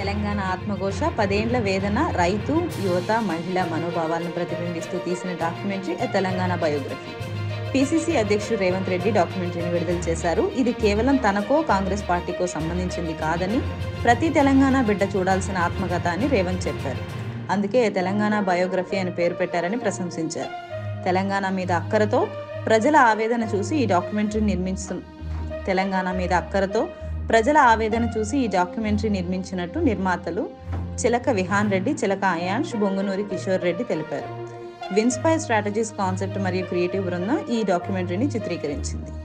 తెలంగాణ ఆత్మఘోష పదేండ్ల వేదన రైతు యువత మహిళ మనోభావాలను ప్రతిబింబిస్తూ తీసిన documentary a Telangana biography PCC అధ్యక్షుడు రేవంత్ రెడ్డి డాక్యుమెంటరీని విడుదల చేశారు ఇది కేవలం తనకో కాంగ్రెస్ పార్టీకో సంబంధించింది కాదని ప్రతి తెలంగాణ బిడ్డ చూడాల్సిన ఆత్మకథ అని రేవంత్ చెప్పారు అందుకే ఎ తెలంగాణ బయోగ్రఫీ అని పేరు పెట్టారని ప్రశంసించారు తెలంగాణ మీద అక్కరతో ప్రజల ఆవేదన చూసి ఈ డాక్యుమెంటరీ నిర్మిస్తు తెలంగాణ మీద అక్కరతో ప్రజల ఆవేదన చూసి ఈ డాక్యుమెంటరీ నిర్మించినట్టు నిర్మాతలు చిలక విహాన్ రెడ్డి చిలక అయాన్ష్ బొంగునూరి కిషోర్ రెడ్డి తెలిపారు విన్స్పైర్ స్ట్రాటజీస్ కాన్సెప్ట్ మరియు క్రియేటివ్ బృందం ఈ డాక్యుమెంటరీని చిత్రీకరించింది